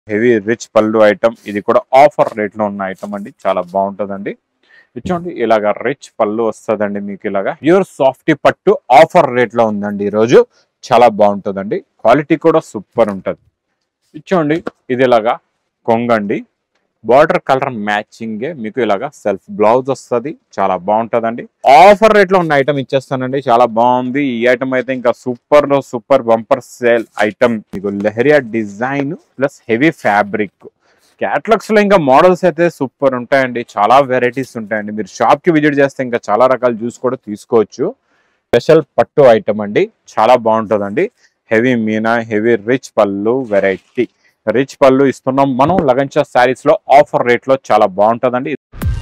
heavy rich పళ్ళు item ఇది కూడా ఆఫర్ రేట్ లో ఉన్న ఐటమ్ అండి చాలా బాగుంటుందండి ఇది చూడండి ఇలాగా రిచ్ పళ్ళు వస్తుందండి మీకు ఇలాగా ప్యూర్ సాఫ్టీ పట్టు ఆఫర్ రేట్ లో ఉందండి ఈ రోజు చాలా బాగుంటుందండి క్వాలిటీ కూడా సూపర్ ఉంటుంది ఇది చూడండి ఇది ఇలాగా కొంగండి బార్డర్ కలర్ మ్యాచింగ్ మీకు ఇలాగా సెల్ఫ్ బ్లౌజ్ వస్తుంది చాలా బాగుంటుందండి ఆఫర్ రేట్ లో ఉన్న ఐటమ్ ఇచ్చేస్తానండి చాలా బాగుంది ఈ ఐటమ్ అయితే ఇంకా సూపర్ లో సూపర్ బంపర్ సేల్ ఐటమ్ మీకు leheriya design plus heavy fabric catalogues లో ఇంకా మోడల్స్ అయితే సూపర్ ఉంటాయండి చాలా వెరైటీస్ ఉంటాయండి మీరు షాప్ కి విజిట్ చేస్తే ఇంకా చాలా రకాల జ్యూస్ కూడా తీసుకోవచ్చు స్పెషల్ పట్టు ఐటమ్ అండి చాలా బాగుంటుందండి హెవీ మీనా హెవీ రిచ్ పళ్ళు వెరైటీ రిచ్ పళ్ళు ఇస్తున్నాం మనం లగంచా శారీస్ లో ఆఫర్ రేట్ లో చాలా బాగుంటుందండి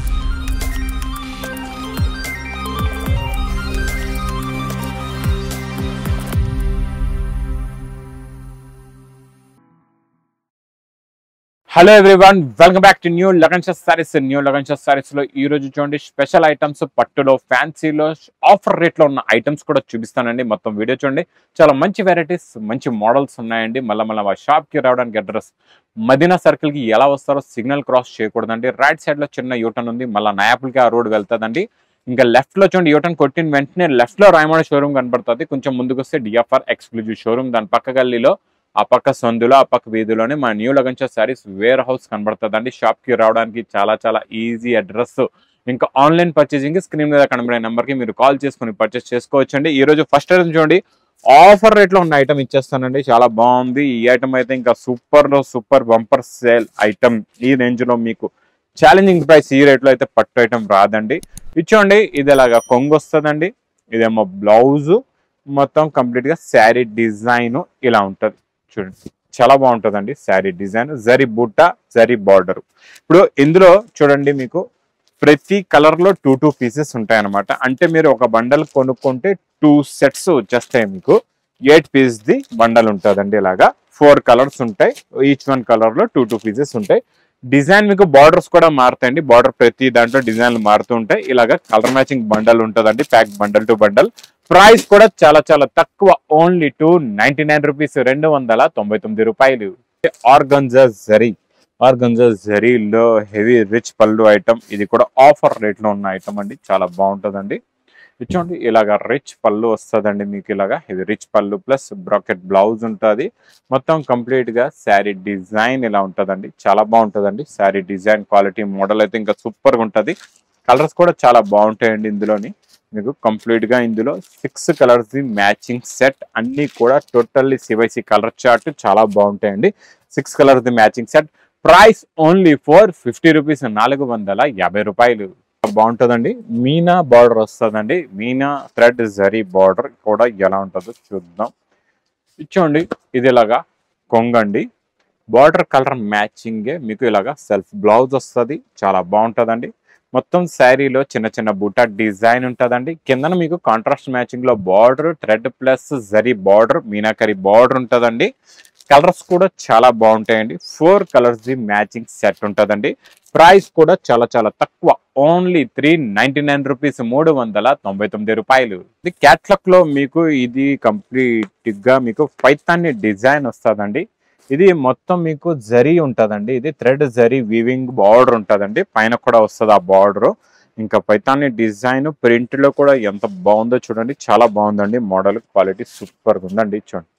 hello everyone welcome back to new Lagansha sarees new Lagansha sarees లో ఈ రోజు చూడండి స్పెషల్ ఐటమ్స్ పట్టులో ఫ్యాన్సీలో ఆఫర్ రేట్ లో ఉన్న ఐటమ్స్ కూడా చూపిస్తానండి మొత్తం వీడియో చూడండి చాలా మంచి వెరైటీస్ మంచి మోడల్స్ ఉన్నాయండి మళ్ళీ మళ్ళీ మా షాప్ కి రావడానికి అడ్రస్ మదీనా సర్కిల్ కి ఎలా వస్తారో సిగ్నల్ క్రాస్ చేయకూడదండి రైట్ సైడ్ లో చిన్న యూటర్న్ ఉంది మళ్ళీ నాయాపుల్ కి ఆ రోడ్ వెళ్తుందండి ఇంకా లెఫ్ట్ లో చూడండి యూటర్న్ కొట్టిన వెంటనే లెఫ్ట్ లో రాయమాడ షోరూమ్ కనబడుతుంది కొంచెం ముందుకు వస్తే డిఎఫ్ఆర్ ఎక్స్క్లూజివ్ షోరూమ్ దాని పక్క గల్లీలో ఆ పక్క సందులో ఆ పక్క వీధిలోనే మా new Lagansha sarees warehouse కనబడుతుందండి షాప్ కి రావడానికి చాలా చాలా ఈజీ అడ్రస్ ఇంకా ఆన్లైన్ పర్చేసింగ్ స్క్రీన్ మీద కనబడే నెంబర్ కి మీరు కాల్ చేసుకుని పర్చేస్ చేసుకోవచ్చండి ఈ రోజు ఫస్ట్ ఐటమ్ చూడండి ఆఫర్ రేట్ లో ఉన్న ఐటమ్ ఇచ్చేస్తానండి చాలా బాగుంది ఈ ఐటమ్ అయితే ఇంకా సూపర్ లో సూపర్ బంపర్ సేల్ ఐటమ్ ఈ రేంజ్ లో మీకు ఛాలెంజింగ్ ప్రైస్ ఈ రేట్ లో అయితే పట్టు ఐటమ్ రాదండి ఇచ్చోండి ఇది ఇలాగా కొంగు వస్తుందండి ఇదేమో బ్లౌజ్ మొత్తం కంప్లీట్ గా శారీ డిజైన్ ఇలా ఉంటది చూడండి చాలా బాగుంటుందండి శారీ డిజైన్ జరీ బుట్ట జరీ బార్డర్ ఇప్పుడు ఇందులో చూడండి మీకు ప్రతి కలర్ లో టూ టూ పీసెస్ ఉంటాయి అనమాట అంటే మీరు ఒక బండల్ కొనుక్కుంటే టూ సెట్స్ వచ్చేస్తాయి మీకు ఎయిట్ పీస్ ది బండల్ ఉంటుందండి ఇలాగా ఫోర్ కలర్స్ ఉంటాయి ఈచ్ వన్ కలర్ లో టూ టూ పీసెస్ ఉంటాయి డిజైన్ మీకు బార్డర్స్ కూడా మారుతాయండి బార్డర్ ప్రతి దాంట్లో డిజైన్లు మారుతూ ఉంటాయి ఇలాగా కలర్ మ్యాచింగ్ బండల్ ఉంటుందండి pack bundle to bundle price కూడా చాలా చాలా తక్కువ only two ninety nine rupees రెండు వందల తొంభై తొమ్మిది రూపాయలు ఆర్గంజా జరీ ఆర్గంజా జరీలో హెవీ రిచ్ పళ్ళు ఐటమ్ ఇది కూడా ఆఫర్ రేట్ లో ఉన్న ఐటమ్ అండి చాలా బాగుంటుందండి చూడండి ఇలాగా రిచ్ పళ్ళు వస్తుందండి మీకు ఇలాగా హెవీ రిచ్ పళ్ళు ప్లస్ బ్రాకెట్ బ్లౌజ్ ఉంటుంది మొత్తం కంప్లీట్ గా శారీ డిజైన్ ఇలా ఉంటుందండి చాలా బాగుంటుందండి శారీ డిజైన్ క్వాలిటీ మోడల్ అయితే ఇంకా సూపర్ గా ఉంటుంది కలర్స్ కూడా చాలా బాగుంటాయండి ఇందులోని మీకు కంప్లీట్ గా ఇందులో six colours the matching set అన్ని కూడా టోటల్లీ సివైసి కలర్ చార్ట్ చాలా బాగుంటాయండి six colours the matching set price only four fifty rupees నాలుగు వందల యాభై రూపాయలు బాగుంటుందండి మీనా బార్డర్ వస్తుందండి మీనా థ్రెడ్ జరీ బార్డర్ కూడా ఎలా ఉంటుందో చూద్దాం ఇచ్చోండి ఇది ఇలాగా కొంగండి బార్డర్ కలర్ మ్యాచింగే మీకు ఇలాగా సెల్ఫ్ బ్లౌజ్ వస్తుంది చాలా బాగుంటుందండి మొత్తం శారీలో చిన్న చిన్న బూటా డిజైన్ ఉంటుందండి కిందన మీకు కాంట్రాస్ట్ మ్యాచింగ్ లో border thread plus zari border meenakari border ఉంటుందండి కలర్స్ కూడా చాలా బాగుంటాయండి four colours the matching set ఉంటుందండి ప్రైస్ కూడా చాలా చాలా తక్కువ only three ninety nine rupees మూడు వందల తొంభై తొమ్మిది రూపాయలు ఇది క్యాట్లాగ్ లో మీకు ఇది కంప్లీట్ గా మీకు పైతాన్ని డిజైన్ వస్తుందండి ఇది మొత్తం మీకు జరీ ఉంటుందండి ఇది థ్రెడ్ జరీ వీవింగ్ బార్డర్ ఉంటుందండి పైన కూడా వస్తుంది ఆ బార్డర్ ఇంకా పైతాన్ని డిజైన్ ప్రింట్ లో కూడా ఎంత బాగుందో చూడండి చాలా బాగుందండి మోడల్ క్వాలిటీ సూపర్ ఉందండి చూడండి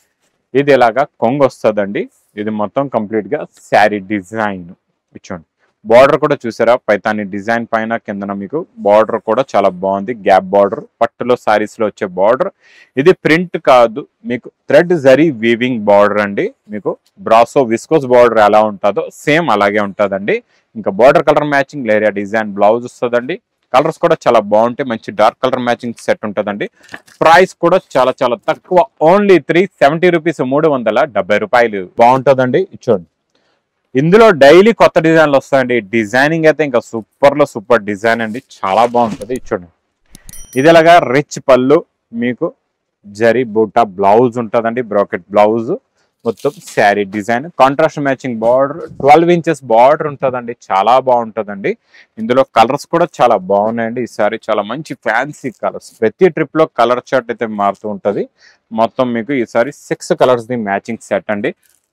ఇది ఇలాగా కొంగు వస్తుందండి ఇది మొత్తం కంప్లీట్ గా శారీ డిజైన్ చూడండి బార్డర్ కూడా చూసారా పైతాని డిజైన్ పైన కిందన మీకు బార్డర్ కూడా చాలా బాగుంది గ్యాప్ బార్డర్ పట్టులో సారీస్ లో వచ్చే బార్డర్ ఇది ప్రింట్ కాదు మీకు థ్రెడ్ జరీ వీవింగ్ బార్డర్ అండి మీకు బ్రాసో విస్కోస్ బార్డర్ ఎలా ఉంటుందో సేమ్ అలాగే ఉంటుందండి ఇంకా border colour matching leheriya design blouse వస్తుందండి కలర్స్ కూడా చాలా బాగుంటాయి మంచి డార్క్ కలర్ మ్యాచింగ్ సెట్ ఉంటుందండి ప్రైస్ కూడా చాలా చాలా తక్కువ ఓన్లీ త్రీ సెవెంటీ రూపీస్ మూడు వందల డెబ్బై రూపాయలు బాగుంటుందండి చూడండి ఇందులో డైలీ కొత్త డిజైన్లు వస్తాయండి డిజైనింగ్ అయితే ఇంకా సూపర్ లో సూపర్ డిజైన్ అండి చాలా బాగుంటుంది చూడండి ఇది ఇలాగా రిచ్ పళ్ళు మీకు జరీ బూటా బ్లౌజ్ ఉంటుందండి బ్రాకెట్ బ్లౌజ్ మొత్తం saree design contrast matching border twelve inches border ఉంటుందండి చాలా బాగుంటుందండి ఇందులో కలర్స్ కూడా చాలా బాగున్నాయండి ఈసారి చాలా మంచి ఫ్యాన్సీ కలర్స్ ప్రతి ట్రిప్ లో కలర్ చార్ట్ అయితే మారుతూ ఉంటది మొత్తం మీకు ఈసారి six colours the matching set అండి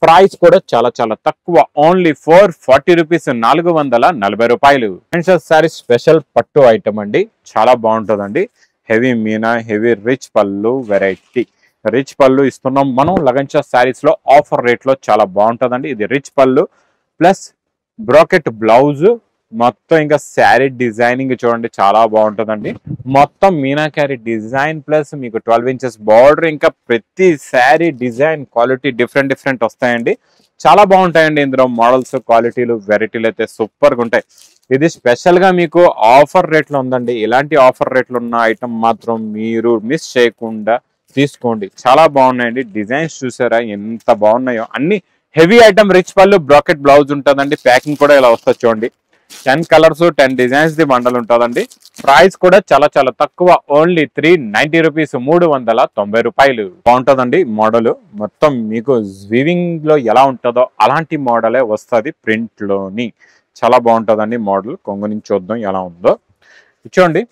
ప్రైస్ కూడా చాలా చాలా తక్కువ ఓన్లీ ఫోర్ ఫార్టీ రూపీస్ నాలుగు వందల నలభై రూపాయలు సారీ స్పెషల్ పట్టు ఐటమ్ అండి చాలా బాగుంటుందండి హెవీ మీనా హెవీ రిచ్ పళ్ళు వెరైటీ రిచ్ పళ్ళు ఇస్తున్నాం మనం లగంచా శారీస్ లో ఆఫర్ రేట్ లో చాలా బాగుంటుందండి ఇది రిచ్ పళ్ళు ప్లస్ బ్రాకెట్ బ్లౌజ్ మొత్తం ఇంకా శారీ డిజైనింగ్ చూడండి చాలా బాగుంటుందండి మొత్తం మీనాకారి డిజైన్ ప్లస్ మీకు ట్వెల్వ్ ఇంచెస్ బార్డర్ ఇంకా ప్రతి saree design quality different different వస్తాయండి చాలా బాగుంటాయండి ఇందులో మోడల్స్ క్వాలిటీలు వెరైటీలు అయితే సూపర్ గా ఉంటాయి ఇది స్పెషల్ గా మీకు ఆఫర్ రేట్లో ఉందండి ఇలాంటి ఆఫర్ రేట్లు ఉన్న ఐటమ్ మాత్రం మీరు మిస్ చేయకుండా తీసుకోండి చాలా బాగున్నాయండి డిజైన్స్ చూసారా ఎంత బాగున్నాయో అన్ని హెవీ ఐటమ్ రిచ్ పళ్ళు బ్రాకెట్ బ్లౌజ్ ఉంటుందండి ప్యాకింగ్ కూడా ఇలా వస్తుంది చూడండి ten colours ten designs the bundle ఉంటుందండి ప్రైస్ కూడా చాలా చాలా తక్కువ ఓన్లీ త్రీ నైన్టీ రూపీస్ మూడు వందల తొంభై రూపాయలు బాగుంటుందండి మోడల్ మొత్తం మీకు వివింగ్ లో ఎలా ఉంటుందో అలాంటి మోడలే వస్తుంది ప్రింట్ లోని చాలా బాగుంటుందండి మోడల్ కొంగు నుంచి చూద్దాం ఎలా ఉందో చూడండి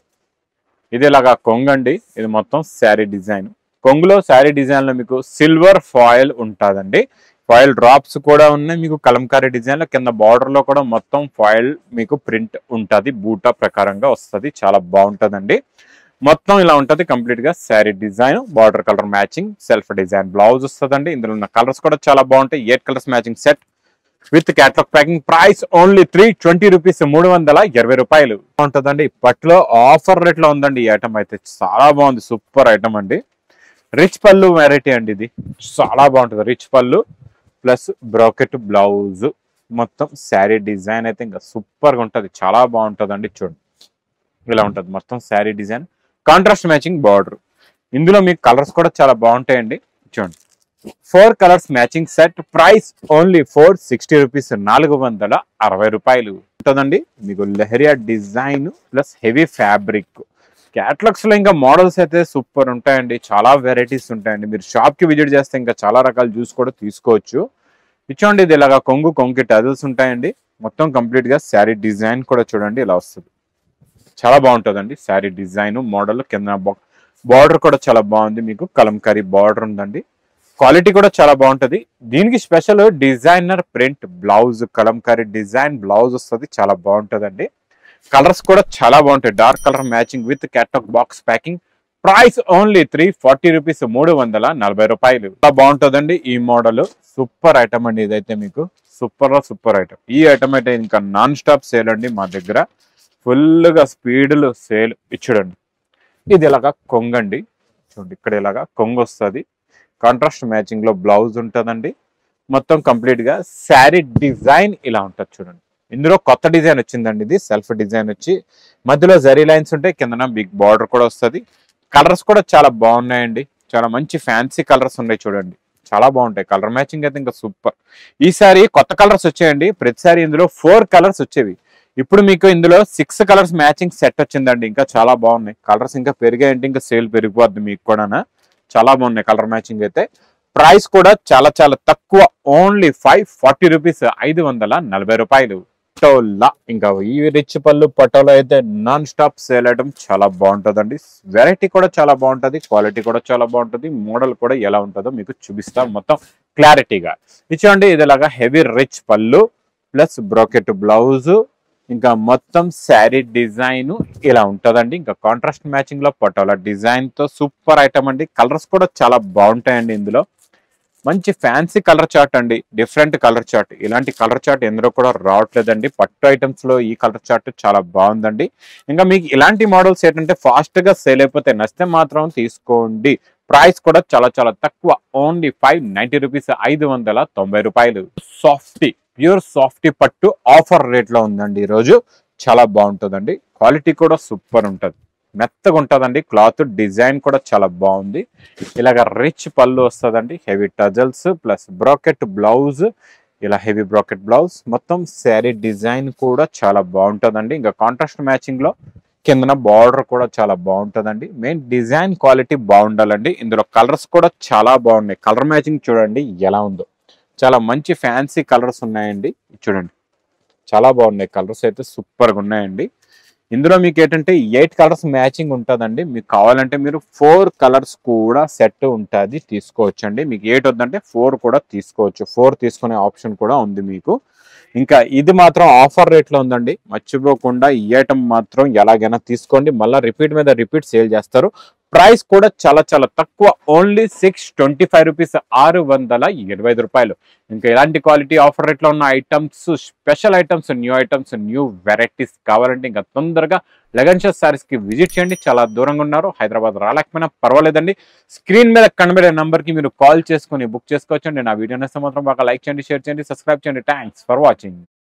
ఇది ఇలాగా కొంగండి ఇది మొత్తం శారీ డిజైన్ కొంగులో శారీ డిజైన్ లో మీకు సిల్వర్ ఫాయిల్ ఉంటుందండి ఫాయిల్ డ్రాప్స్ కూడా ఉన్నాయి మీకు కలంకారీ డిజైన్ లో కింద బార్డర్ లో కూడా మొత్తం ఫాయిల్ మీకు ప్రింట్ ఉంటది బూటా ప్రకారంగా వస్తది చాలా బాగుంటదండి మొత్తం ఇలా ఉంటది కంప్లీట్ గా saree design border colour matching self design blouse వస్తుందండి ఇందులో ఉన్న కలర్స్ కూడా చాలా బాగుంటాయి eight colours matching set with catalogue packing price only three twenty rupees మూడు వందల ఇరవై రూపాయలు ఉంటుందండి ఇప్పట్లో ఆఫర్ రేట్ లో ఉందండి ఈ ఐటమ్ అయితే చాలా బాగుంది సూపర్ ఐటమ్ అండి రిచ్ పళ్ళు వెరైటీ అండి ఇది చాలా బాగుంటుంది రిచ్ పళ్ళు ప్లస్ బ్రాకెట్ బ్లౌజ్ మొత్తం శారీ డిజైన్ అయితే ఇంకా సూపర్ గా ఉంటది చాలా బాగుంటది అండి చూడండి ఇలా ఉంటది మొత్తం saree design contrast matching border ఇందులో మీకు కలర్స్ కూడా చాలా బాగుంటాయండి చూడండి four colours matching set price only four sixty rupees నాలుగు వందల అరవై రూపాయలు ఉంటుందండి మీకు leheriya design plus heavy fabric catalogues లో ఇంకా మోడల్స్ అయితే సూపర్ ఉంటాయండి చాలా వెరైటీస్ ఉంటాయండి మీరు షాప్ కి విజిట్ చేస్తే ఇంకా చాలా రకాల జ్యూస్ కూడా తీసుకోవచ్చు ఇచ్చోండి ఇది ఇలాగా కొంగు కొంగు టజల్స్ ఉంటాయండి మొత్తం కంప్లీట్ గా శారీ డిజైన్ కూడా చూడండి ఇలా వస్తుంది చాలా బాగుంటుందండి శారీ డిజైన్ మోడల్ కింద బార్డర్ కూడా చాలా బాగుంది మీకు కలంకారీ బార్డర్ ఉందండి క్వాలిటీ కూడా చాలా బాగుంటది దీనికి special designer print blouse kalamkari design blouse వస్తుంది చాలా బాగుంటదండి కలర్స్ కూడా చాలా బాగుంటాయి dark colour matching with catalogue box packing price only three forty rupees మూడు వందల నలభై రూపాయలు చాలా బాగుంటుందండి ఈ మోడల్ సూపర్ ఐటమ్ అండి ఇదైతే మీకు సూపర్ సూపర్ ఐటమ్ ఈ ఐటమ్ అయితే ఇంకా నాన్ స్టాప్ సేల్ అండి మా దగ్గర ఫుల్ గా స్పీడ్లు సేల్ ఇచ్చుడండి ఇది ఇలాగా కొంగండి చూడండి ఇక్కడ ఇలాగా కొంగు వస్తుంది కాంట్రాస్ట్ మ్యాచింగ్ లో బ్లౌజ్ ఉంటుందండి మొత్తం కంప్లీట్ గా శారీ డిజైన్ ఇలా ఉంటుంది చూడండి ఇందులో కొత్త డిజైన్ వచ్చిందండి ఇది సెల్ఫ్ డిజైన్ వచ్చి మధ్యలో జరీ లైన్స్ ఉంటాయి కిందన బిగ్ బార్డర్ కూడా వస్తుంది కలర్స్ కూడా చాలా బాగున్నాయండి చాలా మంచి ఫ్యాన్సీ కలర్స్ ఉన్నాయి చూడండి చాలా బాగుంటాయి కలర్ మ్యాచింగ్ అయితే ఇంకా సూపర్ ఈసారి కొత్త కలర్స్ వచ్చాయండి ప్రతిసారి ఇందులో ఫోర్ కలర్స్ వచ్చేవి ఇప్పుడు మీకు ఇందులో సిక్స్ కలర్స్ మ్యాచింగ్ సెట్ వచ్చిందండి ఇంకా చాలా బాగున్నాయి కలర్స్ ఇంకా పెరిగాయంటే ఇంకా సేల్ పెరిగిపోద్ది మీకు కూడా చాలా బాగున్నాయి కలర్ మ్యాచింగ్ అయితే ప్రైస్ కూడా చాలా చాలా తక్కువ ఓన్లీ ఫైవ్ ఫార్టీ రూపీస్ ఐదు వందల నలభై రూపాయలు పటోలా ఇంకా ఈ రిచ్ పళ్ళు పటోలా అయితే నాన్ స్టాప్ సేల్ ఐటమ్ చాలా బాగుంటుందండి వెరైటీ కూడా చాలా బాగుంటది క్వాలిటీ కూడా చాలా బాగుంటది మోడల్ కూడా ఎలా ఉంటుందో మీకు చూపిస్తాం మొత్తం క్లారిటీగా ఇచ్చండి ఇది ఇలాగా హెవీ రిచ్ పళ్ళు ప్లస్ బ్రోకెట్ బ్లౌజ్ ఇంకా మొత్తం శారీ డిజైన్ ఇలా ఉంటుందండి ఇంకా కాంట్రాస్ట్ మ్యాచింగ్ లో పటోలా డిజైన్ తో సూపర్ ఐటమ్ అండి కలర్స్ కూడా చాలా బాగుంటాయండి ఇందులో మంచి ఫ్యాన్సీ కలర్ చార్ట్ అండి డిఫరెంట్ కలర్ చార్ట్ ఇలాంటి కలర్ చార్ట్ ఎందులో కూడా రావట్లేదండి పట్టు ఐటమ్స్ లో ఈ కలర్ చార్ట్ చాలా బాగుందండి ఇంకా మీకు ఇలాంటి మోడల్స్ ఏంటంటే ఫాస్ట్ గా సేల్ అయిపోతే నచ్చితే మాత్రం తీసుకోండి ప్రైస్ కూడా చాలా చాలా తక్కువ ఓన్లీ ఫైవ్ నైన్టీ రూపీస్ ఐదు వందల తొంభై రూపాయలు సాఫ్టీ ప్యూర్ సాఫ్టీ పట్టు ఆఫర్ రేట్ లో ఉందండి ఈరోజు చాలా బాగుంటుందండి క్వాలిటీ కూడా సూపర్ ఉంటుంది మెత్తగా ఉంటుందండి క్లాత్ డిజైన్ కూడా చాలా బాగుంది ఇలాగ రిచ్ పళ్ళు వస్తుందండి heavy tassels plus brocade blouse ఇలా హెవీ బ్రాకెట్ బ్లౌజ్ మొత్తం శారీ డిజైన్ కూడా చాలా బాగుంటుందండి ఇంకా కాంట్రాస్ట్ మ్యాచింగ్ లో కిందన బార్డర్ కూడా చాలా బాగుంటుందండి మెయిన్ డిజైన్ క్వాలిటీ బాగుండాలండి ఇందులో కలర్స్ కూడా చాలా బాగున్నాయి కలర్ మ్యాచింగ్ చూడండి ఎలా ఉందో చాలా మంచి ఫ్యాన్సీ కలర్స్ ఉన్నాయండి చూడండి చాలా బాగున్నాయి కలర్స్ అయితే సూపర్గా ఉన్నాయండి ఇందులో మీకు ఏంటంటే ఎయిట్ కలర్స్ మ్యాచింగ్ ఉంటుందండి మీకు కావాలంటే మీరు ఫోర్ కలర్స్ కూడా సెట్ ఉంటుంది తీసుకోవచ్చండి మీకు ఎయిట్ వద్దంటే ఫోర్ కూడా తీసుకోవచ్చు ఫోర్ తీసుకునే ఆప్షన్ కూడా ఉంది మీకు ఇంకా ఇది మాత్రం ఆఫర్ రేట్లో ఉందండి మర్చిపోకుండా ఈ ఐటమ్ మాత్రం ఎలాగైనా తీసుకోండి మళ్ళీ రిపీట్ మీద రిపీట్ సేల్ చేస్తారు ప్రైస్ కూడా చాలా చాలా తక్కువ only six twenty five rupees ఆరు వందల ఇరవై ఐదు రూపాయలు ఇంకా ఇలాంటి క్వాలిటీ ఆఫర్ రేట్లో ఉన్న items special items new items new varieties కావాలంటే ఇంకా తొందరగా లగన్ షో సారీస్ కి విజిట్ చేయండి చాలా దూరంగా ఉన్నారు హైదరాబాద్ రాలేకపోయినా పర్వాలేదండి స్క్రీన్ మీద కనబడే నంబర్ కి మీరు కాల్ చేసుకుని బుక్ చేసుకోవచ్చండి నా వీడియో నచ్చితే మాత్రం బాగా లైక్ చేయండి షేర్ చేయండి సబ్స్క్రైబ్ చేయండి థ్యాంక్స్ ఫర్ వాచింగ్